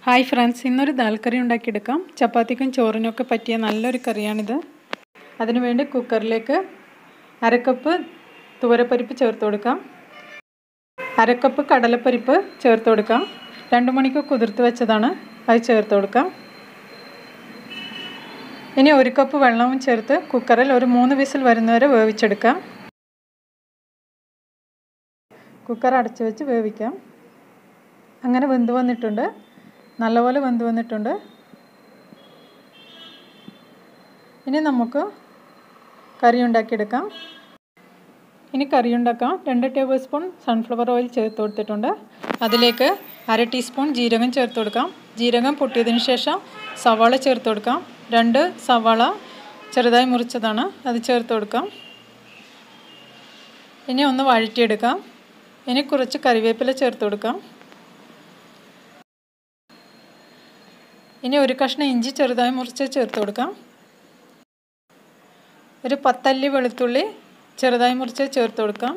hi friends ഇന്നൊരു ദാൽ കറി ഉണ്ടാക്കിയെടുക്കാം ചപ്പാത്തിക്കും ചോറിനൊക്കെ പറ്റിയ നല്ലൊരു കറിയാണിത് അതിനുവേണ്ടി കുക്കറിലേക്ക് അരക്കപ്പ് തുവരപ്പരിപ്പ് ചേർത്ത് കൊടുക്കാം അരക്കപ്പ് കടലപ്പരിപ്പ് ചേർത്ത് കൊടുക്കാം രണ്ട് മണിക്കൂർ കുതിർത്ത് വെച്ചതാണ് അത് ചേർത്ത് കൊടുക്കാം ഇനി ഒരു കപ്പ് വെള്ളവും ചേർത്ത് കുക്കറിൽ ഒരു മൂന്ന് വിസിൽ വരുന്നവരെ വേവിച്ചെടുക്കാം കുക്കർ അടച്ചു വെച്ച് വേവിക്കാം അങ്ങനെ വെന്ത് വന്നിട്ടുണ്ട് നല്ലപോലെ വെന്ത് വന്നിട്ടുണ്ട് ഇനി നമുക്ക് കറി ഉണ്ടാക്കിയെടുക്കാം ഇനി കറി ഉണ്ടാക്കാം രണ്ട് ടേബിൾ സ്പൂൺ സൺഫ്ലവർ ഓയിൽ ചേർത്ത് കൊടുത്തിട്ടുണ്ട് അതിലേക്ക് അര ടീസ്പൂൺ ജീരകം ചേർത്ത് കൊടുക്കാം ജീരകം പൊട്ടിയതിന് ശേഷം സവാള ചേർത്ത് കൊടുക്കാം രണ്ട് സവാള ചെറുതായി മുറിച്ചതാണ് അത് ചേർത്ത് കൊടുക്കാം ഇനി ഒന്ന് വഴറ്റിയെടുക്കാം ഇനി കുറച്ച് കറിവേപ്പില ചേർത്ത് കൊടുക്കാം ഇനി ഒരു കഷ്ണം ഇഞ്ചി ചെറുതായി മുറിച്ച് ചേർത്ത് കൊടുക്കാം ഒരു പത്തല്ലി വെളുത്തുള്ളി ചെറുതായി മുറിച്ച് ചേർത്ത് കൊടുക്കാം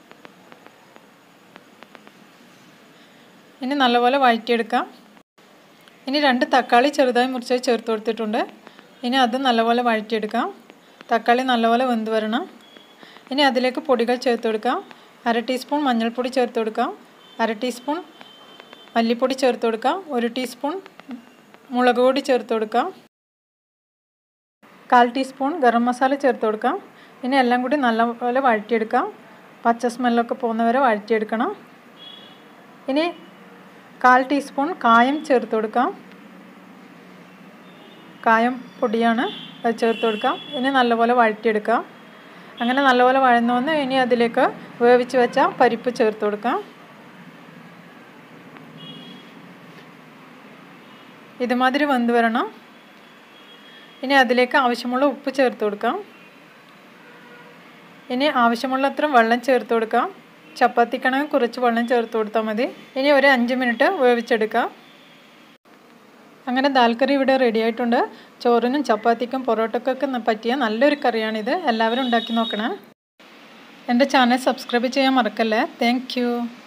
ഇനി നല്ലപോലെ വഴറ്റിയെടുക്കാം ഇനി രണ്ട് തക്കാളി ചെറുതായി മുറിച്ച് ചേർത്ത് കൊടുത്തിട്ടുണ്ട് ഇനി അത് നല്ലപോലെ വഴറ്റിയെടുക്കാം തക്കാളി നല്ലപോലെ വെന്ത് വരണം ഇനി അതിലേക്ക് പൊടികൾ ചേർത്ത് കൊടുക്കാം അര ടീസ്പൂൺ മഞ്ഞൾപ്പൊടി ചേർത്ത് കൊടുക്കാം അര ടീസ്പൂൺ മല്ലിപ്പൊടി ചേർത്ത് കൊടുക്കാം ഒരു ടീസ്പൂൺ മുളക് പൊടി ചേർത്ത് കൊടുക്കാം കാൽ ടീസ്പൂൺ ഗരം മസാല ചേർത്ത് കൊടുക്കാം ഇനി എല്ലാം കൂടി നല്ലപോലെ വഴറ്റിയെടുക്കാം പച്ച സ്മെല്ലൊക്കെ പോകുന്നവരെ വഴറ്റിയെടുക്കണം ഇനി കാൽ ടീസ്പൂൺ കായം ചേർത്ത് കൊടുക്കാം കായം പൊടിയാണ് അത് ചേർത്ത് കൊടുക്കാം ഇനി നല്ലപോലെ വഴറ്റിയെടുക്കാം അങ്ങനെ നല്ലപോലെ വഴന്നു വന്ന് ഇനി അതിലേക്ക് വേവിച്ച് വെച്ച പരിപ്പ് ചേർത്ത് കൊടുക്കാം ഇതുമാതിരി വെന്ത് വരണം ഇനി അതിലേക്ക് ആവശ്യമുള്ള ഉപ്പ് ചേർത്ത് കൊടുക്കാം ഇനി ആവശ്യമുള്ള അത്ര വെള്ളം ചേർത്ത് കൊടുക്കാം ചപ്പാത്തിക്കണമെങ്കിൽ കുറച്ച് വെള്ളം ചേർത്ത് കൊടുത്താൽ മതി ഇനി ഒരു അഞ്ച് മിനിറ്റ് വേവിച്ചെടുക്കാം അങ്ങനെ ദാൽ കറി ഇവിടെ റെഡി ആയിട്ടുണ്ട് ചോറിനും ചപ്പാത്തിക്കും പൊറോട്ടക്കൊക്കെ പറ്റിയ നല്ലൊരു കറിയാണിത് എല്ലാവരും ഉണ്ടാക്കി നോക്കണേ എൻ്റെ ചാനൽ സബ്സ്ക്രൈബ് ചെയ്യാൻ മറക്കല്ലേ താങ്ക്